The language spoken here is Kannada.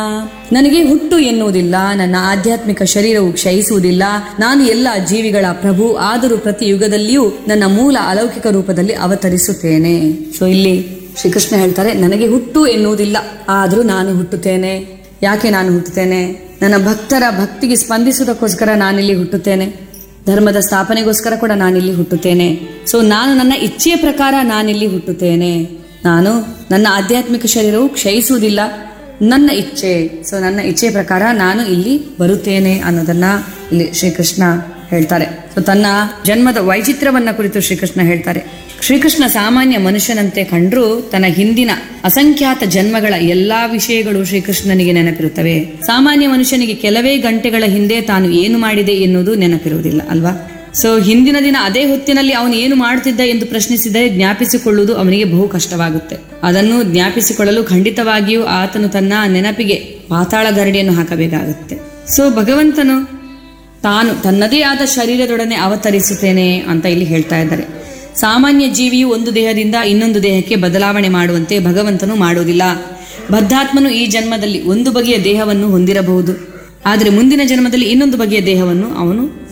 ನನಗೆ ಹುಟ್ಟು ಎನ್ನುವುದಿಲ್ಲ ನನ್ನ ಆಧ್ಯಾತ್ಮಿಕ ಶರೀರವು ಕ್ಷಯಿಸುವುದಿಲ್ಲ ನಾನು ಎಲ್ಲ ಜೀವಿಗಳ ಪ್ರಭು ಆದರೂ ಪ್ರತಿ ಯುಗದಲ್ಲಿಯೂ ನನ್ನ ಮೂಲ ಅಲೌಕಿಕ ರೂಪದಲ್ಲಿ ಅವತರಿಸುತ್ತೇನೆ ಸೊ ಇಲ್ಲಿ ಶ್ರೀಕೃಷ್ಣ ಹೇಳ್ತಾರೆ ನನಗೆ ಹುಟ್ಟು ಎನ್ನುವುದಿಲ್ಲ ಆದರೂ ನಾನು ಹುಟ್ಟುತ್ತೇನೆ ಯಾಕೆ ನಾನು ಹುಟ್ಟುತ್ತೇನೆ ನನ್ನ ಭಕ್ತರ ಭಕ್ತಿಗೆ ಸ್ಪಂದಿಸುವುದಕ್ಕೋಸ್ಕರ ನಾನಿಲ್ಲಿ ಹುಟ್ಟುತ್ತೇನೆ ಧರ್ಮದ ಸ್ಥಾಪನೆಗೋಸ್ಕರ ಕೂಡ ನಾನಿಲ್ಲಿ ಹುಟ್ಟುತ್ತೇನೆ ಸೊ ನಾನು ನನ್ನ ಇಚ್ಛೆಯ ಪ್ರಕಾರ ನಾನಿಲ್ಲಿ ಹುಟ್ಟುತ್ತೇನೆ ನಾನು ನನ್ನ ಆಧ್ಯಾತ್ಮಿಕ ಶರೀರವು ಕ್ಷಯಿಸುವುದಿಲ್ಲ ನನ್ನ ಇಚ್ಛೆ ಸೊ ನನ್ನ ಇಚ್ಛೆಯ ಪ್ರಕಾರ ನಾನು ಇಲ್ಲಿ ಬರುತ್ತೇನೆ ಅನ್ನೋದನ್ನ ಇಲ್ಲಿ ಶ್ರೀಕೃಷ್ಣ ಹೇಳ್ತಾರೆ ಸೊ ತನ್ನ ಜನ್ಮದ ವೈಚಿತ್ರ್ಯವನ್ನ ಕುರಿತು ಶ್ರೀಕೃಷ್ಣ ಹೇಳ್ತಾರೆ ಶ್ರೀಕೃಷ್ಣ ಸಾಮಾನ್ಯ ಮನುಷ್ಯನಂತೆ ಕಂಡ್ರೂ ತನ್ನ ಹಿಂದಿನ ಅಸಂಖ್ಯಾತ ಜನ್ಮಗಳ ಎಲ್ಲಾ ವಿಷಯಗಳು ಶ್ರೀಕೃಷ್ಣನಿಗೆ ನೆನಪಿರುತ್ತವೆ ಸಾಮಾನ್ಯ ಮನುಷ್ಯನಿಗೆ ಕೆಲವೇ ಗಂಟೆಗಳ ಹಿಂದೆ ತಾನು ಏನು ಮಾಡಿದೆ ಎನ್ನುವುದು ನೆನಪಿರುವುದಿಲ್ಲ ಅಲ್ವಾ ಸೊ ಹಿಂದಿನ ದಿನ ಅದೇ ಹೊತ್ತಿನಲ್ಲಿ ಅವನು ಏನು ಮಾಡುತ್ತಿದ್ದ ಎಂದು ಪ್ರಶ್ನಿಸಿದರೆ ಜ್ಞಾಪಿಸಿಕೊಳ್ಳುವುದು ಅವನಿಗೆ ಬಹು ಕಷ್ಟವಾಗುತ್ತೆ ಅದನ್ನು ಜ್ಞಾಪಿಸಿಕೊಳ್ಳಲು ಖಂಡಿತವಾಗಿಯೂ ಆತನು ತನ್ನ ನೆನಪಿಗೆ ಪಾತಾಳ ಗರಡಿಯನ್ನು ಹಾಕಬೇಕಾಗುತ್ತೆ ಸೊ ಭಗವಂತನು ತಾನು ತನ್ನದೇ ಆದ ಶರೀರದೊಡನೆ ಅವತರಿಸುತ್ತೇನೆ ಅಂತ ಇಲ್ಲಿ ಹೇಳ್ತಾ ಇದ್ದಾರೆ ಸಾಮಾನ್ಯ ಜೀವಿಯು ಒಂದು ದೇಹದಿಂದ ಇನ್ನೊಂದು ದೇಹಕ್ಕೆ ಬದಲಾವಣೆ ಮಾಡುವಂತೆ ಭಗವಂತನು ಮಾಡುವುದಿಲ್ಲ ಬದ್ಧಾತ್ಮನು ಈ ಜನ್ಮದಲ್ಲಿ ಒಂದು ಬಗೆಯ ದೇಹವನ್ನು ಹೊಂದಿರಬಹುದು ಆದರೆ ಮುಂದಿನ ಜನ್ಮದಲ್ಲಿ ಇನ್ನೊಂದು ಬಗೆಯ ದೇಹವನ್ನು ಅವನು